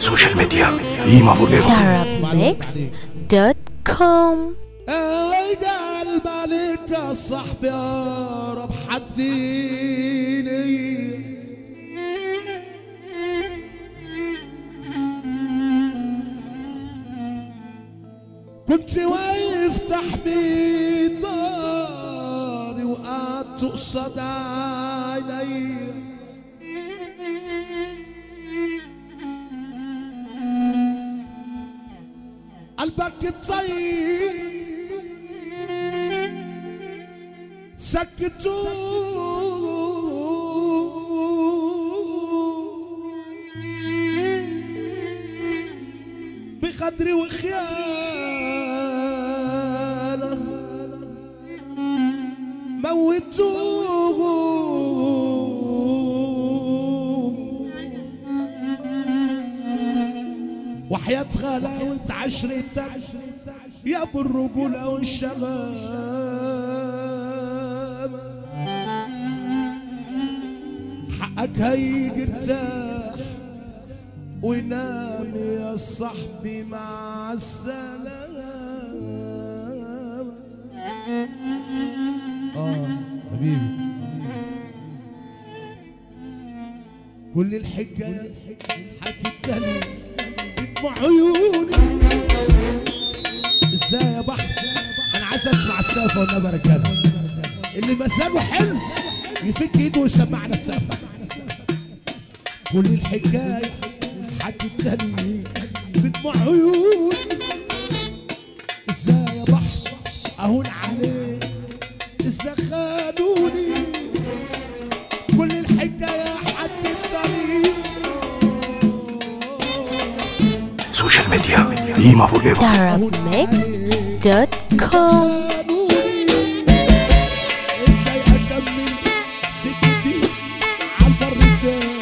سوشيال ميديا قيمة فور ايفر arabmixed.com اي قلب عليك يا صاحبي يا رب حديني كنت واقف تحمي داري وقعدت قصاد عيني قلبك الطيب سكتوا بقدر وخيانة موتوه وحياة غلاوة عشرتك يا ابو الرجولة والشغامة حقك هيجي ارتاح وينام يا صاحبي مع السلامة اه حبيبي كل الحكاية حكيتها لي بدموع عيوني ازاي يا بحر انا عايز اسمع السقف والنبي يا رجاله اللي مزاجه حلو يفك ايده ويسمعنا السقف كل الحكايه حكيتها لي بدموع عيوني ازاي يا بحر اهون عليك ازاي خانوني كل الحكايه حكيتها لي سوشيال ميديا قيمة فور ايفر arabmixed.com ازاي اكمل سكتي عالبر تاني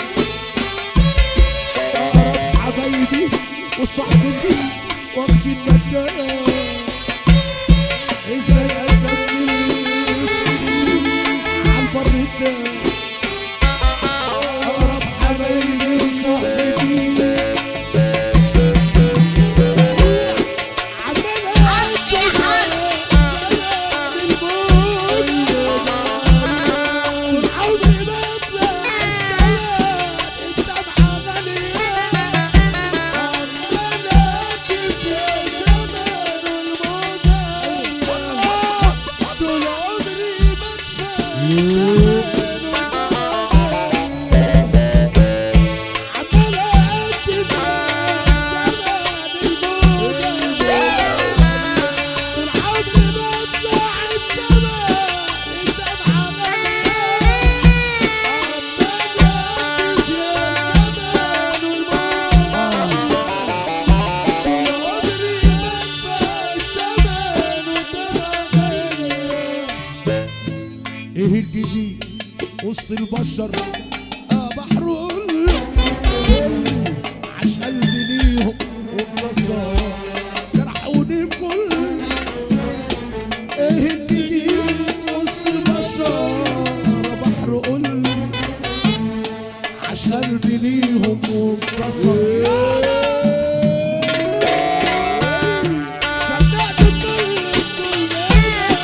اقرب حبايبي وصاحبتي وقت المكان ازاي اكمل سكتي عالبر تاني اقرب حبايبي وصاحبتي ايه الجديد وسط البشر اه بحر عش قلبي ليهم وانتصار جرحوني بكل ايه الجديد وسط البشر آه بحر قل عش قلبي ليهم وانتصار صدقت كل السلام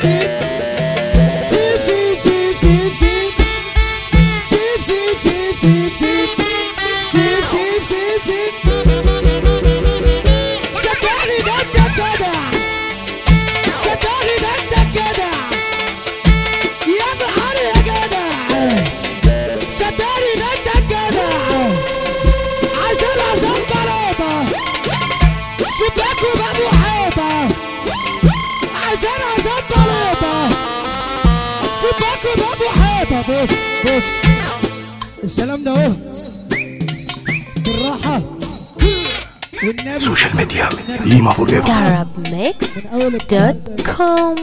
سيبكوا بابو حيطة عشان ازبلوطة سيبكوا بابو حيطة بص بص السلام ده اهو بالراحة والنبي سوشيال ميديا ديما فور ايفر arabmixed.com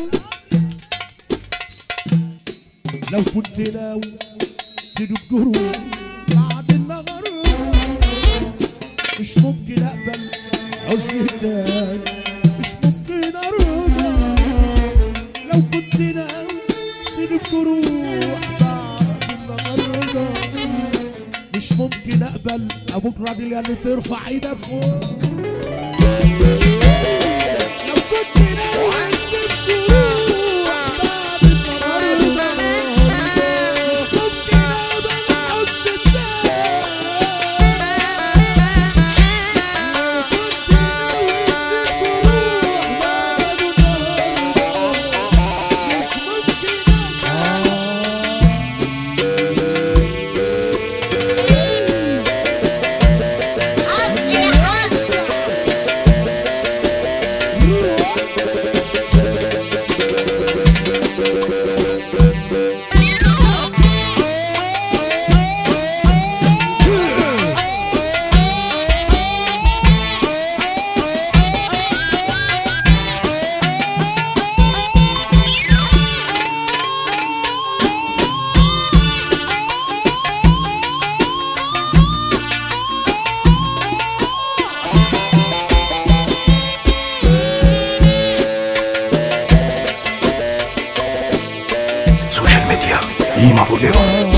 لو كنت ناوي تنجروا بعد المغرب مش ممكن اقبل عذر تاني مش ممكن ارضى لو كنت ناوي تنجروا بعد المغرب مش ممكن اقبل ابوك راجل يعني ترفع ايدك فوق لو كنت ناوي تنجروا بعد المغرب مش ممكن اقبل عذر تاني سوشيال ميديا ديما فور ايفر